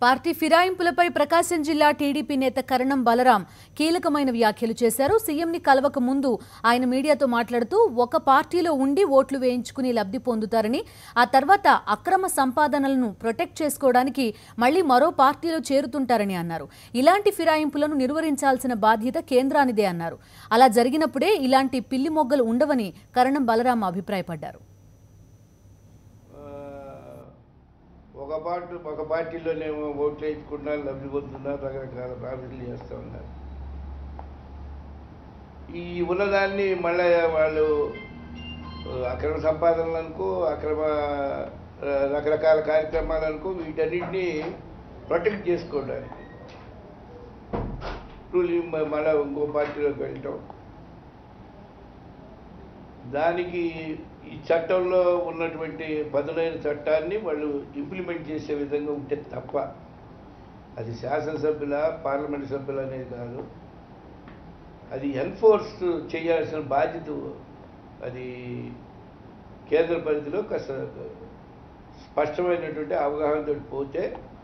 party ఫిరాయింపులపై ప్రకాశం జిల్లా TDP నేత కరణం బలరాం కీలకమైన వ్యాఖ్యలు చేశారు సీఎంని కలవక ముందు ఆయన మీడియాతో మాట్లాడుతూ ఒక పార్టీలో ఉండి ఓట్లు వేయించుకుని లబ్ధి పొందుతారని ఆ తర్వాత అక్రమ సంపాదనలను ప్రొటెక్ట్ చేసుకోవడానికి మళ్లీ మరో పార్టీలో చేరుతుంటారని అన్నారు ఇలాంటి ఫిరాయింపులను నిర్వహించాల్సిన బాధ్యత కేంద్రానిదే అన్నారు అలా జరిగినప్పుడే ఇలాంటి పిల్లి మొగ్గలు ఉండవని కరణం బలరాం అభిప్రాయపడ్డారు ఆ, ఒక పార్టీ ఒక పార్టీలోనేమో ఓట్లు వేయించుకుంటున్నారు లబ్ధి పొందుతున్నారు రకరకాల ప్రాఫిట్లు చేస్తూ ఉన్నారు ఈ ఉన్నదాన్ని మళ్ళీ వాళ్ళు ఆ, అక్రమ సంపాదనలు అనుకో అక్రమ ఆ, రకరకాల కార్యక్రమాలు అనుకో వీటన్నిటిని ప్రొటెక్ట్ చేసుకోవడానికి రూలింగ్ మ- మళ్ళీ ఇంకో పార్టీలోకి వెళ్ళటం దానికి ఈ చట్టంలో ఉన్నటువంటి పదునైన చట్టాన్ని వాళ్ళు ఇంప్లిమెంట్ చేసే విధంగా ఉంటే తప్ప అది శాసనసభ్యుల పార్లమెంట్ సభ్యులు అనేది కాదు అది ఎన్ఫోర్స్ చేయాల్సిన బాధ్యత అది కేంద్ర పరిధిలో కాస్త స్పష్టమైనటువంటి అవగాహనతో పోతే